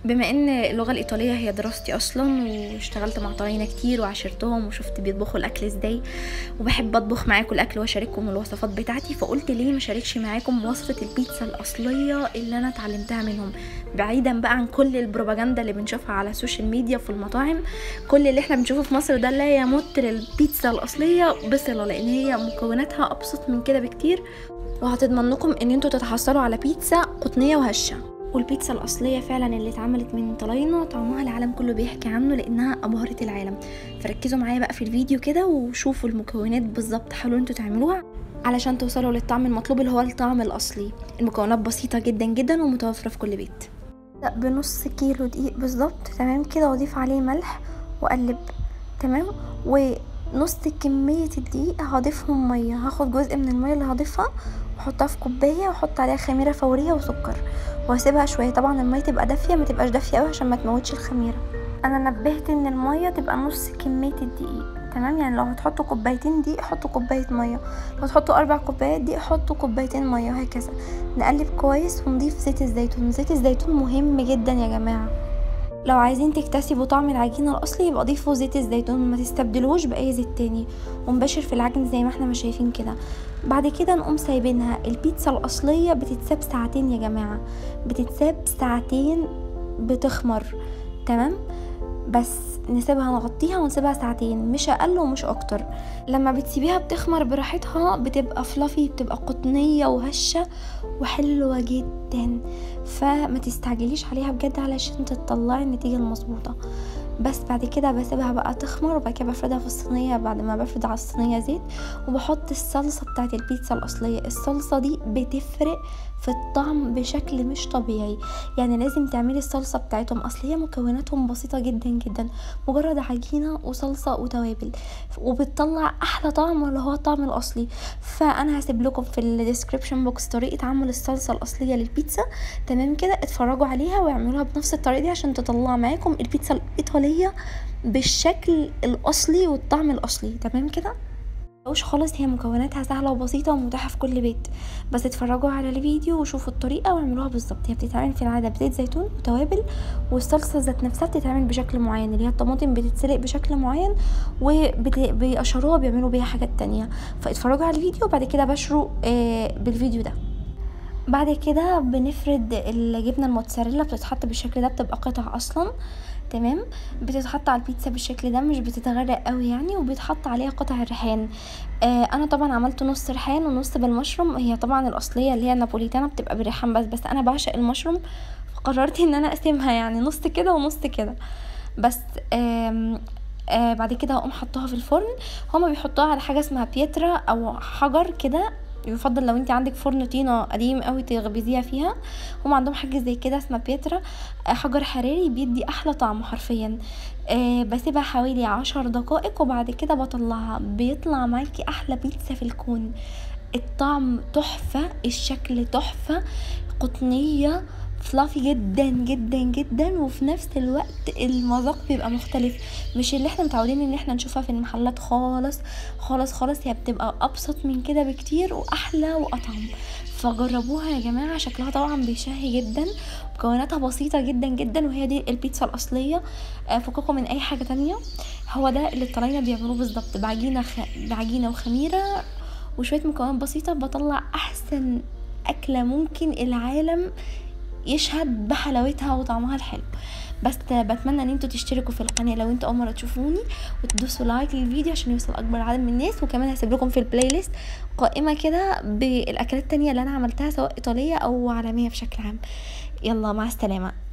بما ان اللغه الايطاليه هي دراستي اصلا واشتغلت مع طلاينه كتير وعاشرتهم وشفت بيطبخوا الاكل ازاي وبحب اطبخ معاكم الاكل واشارككم الوصفات بتاعتي فقلت ليه ما شاركش معاكم وصفه البيتزا الاصليه اللي انا اتعلمتها منهم بعيدا بقى عن كل البروباجندا اللي بنشوفها على السوشيال ميديا وفي المطاعم كل اللي احنا بنشوفه في مصر ده لا يمت للبيتزا الاصليه بصله لان هي مكوناتها ابسط من كده بكتير وهتضمن لكم ان انتوا تتحصلوا على بيتزا قطنيه وهشه والبيتزا الأصلية فعلا اللي اتعملت من طلاينة طعمها العالم كله بيحكي عنه لأنها أبهرت العالم فركزوا معايا بقى في الفيديو كده وشوفوا المكونات بالظبط حاولوا انتوا تعملوها علشان توصلوا للطعم المطلوب اللي هو الطعم الأصلي المكونات بسيطة جدا جدا ومتوفرة في كل بيت بنص كيلو دقيق بالظبط تمام كده واضيف عليه ملح واقلب تمام ونص كمية الدقيق هضيفهم مية هاخد جزء من المية اللي هضيفها واحطها في كوباية واحط عليها خميرة فورية وسكر واسيبها شويه طبعا الميه تبقى دافيه ما تبقاش دافيه قوي عشان ما تموتش الخميره انا نبهت ان الميه تبقى نص كميه الدقيق تمام يعني لو هتحطوا كوبايتين دقيق حطوا كوبايه ميه لو تحطوا اربع كوبايات دقيق حطوا كوبايتين ميه وهكذا نقلب كويس ونضيف زيت الزيتون زيت الزيتون مهم جدا يا جماعه لو عايزين تكتسبوا طعم العجينه الاصلي يبقى ضيفوا زيت الزيتون ما تستبدلوش باي زيت تاني ونبشر في العجن زي ما احنا ما شايفين كده بعد كده نقوم سايبينها البيتزا الاصليه بتتساب ساعتين يا جماعه بتتساب ساعتين بتخمر تمام بس نسيبها نغطيها ونسيبها ساعتين مش اقل ومش اكتر لما بتسيبيها بتخمر براحتها بتبقى فلافي بتبقى قطنيه وهشه وحلوه جدا فما تستعجليش عليها بجد علشان تطلعي النتيجه المظبوطه بس بعد كده بسيبها بقى تخمر وبعد كده بفردها في الصينيه بعد ما بفرد على الصينيه زيت وبحط الصلصه بتاعت البيتزا الاصليه الصلصه دي بتفرق في الطعم بشكل مش طبيعي يعني لازم تعملي الصلصه بتاعتهم اصل هي مكوناتهم بسيطه جدا جدا مجرد عجينه وصلصه وتوابل وبتطلع احلى طعم اللي هو الطعم الاصلي فانا هسيب لكم في الديسكريبشن بوكس طريقه عمل الصلصه الاصليه للبيتزا تمام كده اتفرجوا عليها واعملوها بنفس الطريقه دي عشان تطلع معاكم البيتزا الايطاليه بالشكل الاصلي والطعم الاصلي تمام كده مش خالص هي مكوناتها سهله وبسيطه ومتاحه في كل بيت بس اتفرجوا على الفيديو وشوفوا الطريقه واعملوها بالظبط هي بتتعمل في العاده بزيت زيتون وتوابل والصلصه ذات نفسها بتتعمل بشكل معين اللي هي الطماطم بتتسلق بشكل معين وبيقشروها بيعملوا بيها حاجات تانية فاتفرجوا على الفيديو وبعد كده بشروا آه بالفيديو ده بعد كده بنفرد الجبنه الموتزاريلا بتتحط بالشكل ده بتبقى قطع اصلا تمام بتتحط على البيتزا بالشكل ده مش بتتغرق قوي يعني وبيتحط عليها قطع الريحان آه انا طبعا عملت نص ريحان ونص بالمشروم هي طبعا الاصليه اللي هي النابوليتانا بتبقى بالريحان بس بس انا بعشق المشروم فقررت ان انا اقسمها يعني نص كده ونص كده بس آه آه بعد كده هقوم حطوها في الفرن هما بيحطوها على حاجه اسمها بيترا او حجر كده يفضل لو انت عندك فرن طينه قديم قوي تخبزيها فيها هم عندهم حاجه زي كده اسمها بيترا حجر حراري بيدي احلى طعم حرفيا أه بسيبها حوالي عشر دقائق وبعد كده بطلعها بيطلع معاكي احلى بيتزا في الكون الطعم تحفه الشكل تحفه قطنيه فلافي جدا جدا جدا وفي نفس الوقت المذاق بيبقى مختلف مش اللي احنا متعودين ان احنا نشوفها في المحلات خالص خالص خالص هي بتبقى ابسط من كده بكتير واحلى واطعم فجربوها يا جماعه شكلها طبعا بيشهي جدا مكوناتها بسيطة جدا جدا وهي دي البيتزا الأصلية فككم من أي حاجة تانية هو ده اللي الطلاينة بيعملوه بالظبط بعجينة خ... بعجينة وخميرة وشوية مكونات بسيطة بطلع أحسن أكلة ممكن العالم يشهد بحلاوتها وطعمها الحلو بس بتمنى ان انتوا تشتركوا في القناه لو انتوا اول مره تشوفوني وتدوسوا لايك للفيديو عشان يوصل اكبر عدد من الناس وكمان هسيب لكم في البلاي ليست قائمه كده بالاكلات التانية اللي انا عملتها سواء ايطاليه او عالميه بشكل عام يلا مع السلامه